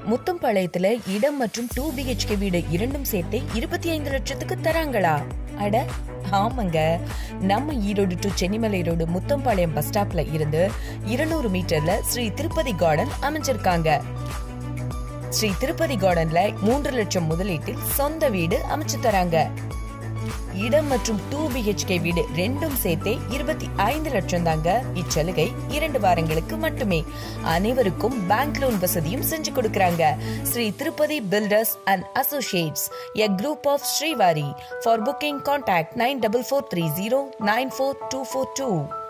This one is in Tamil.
முத்தம்பாளையத்துல இடம் மற்றும் டூ பிஹெச்கே வீடு இரண்டும் சேர்த்து இருபத்தி ஐந்து லட்சத்துக்கு தராங்களா அட ஆமாங்க நம்ம Erode to Chennimalai road Muthampalayam bus ஸ்டாப்ல இருந்து இருநூறு மீட்டர்ல ஸ்ரீ திருப்பதி கார்டன் அமைஞ்சிருக்காங்க ஸ்ரீ திருப்பதி கார்டன்ல மூன்று லட்சம் முதலீட்டில் சொந்த வீடு அமைச்சு தராங்க இடம் மற்றும் டூ பிஹெச்கே வீடு ரெண்டும் சேர்த்தே இருபத்தி ஐந்து லட்சம் தாங்க இச்சலுகை இரண்டு வாரங்களுக்கு மட்டுமே அனைவருக்கும் பேங்க் லோன் வசதியும் செஞ்சு கொடுக்கறாங்க Sri Tirupati builders and associates a group of Srivari for booking contact nine double four three zero nine four two four two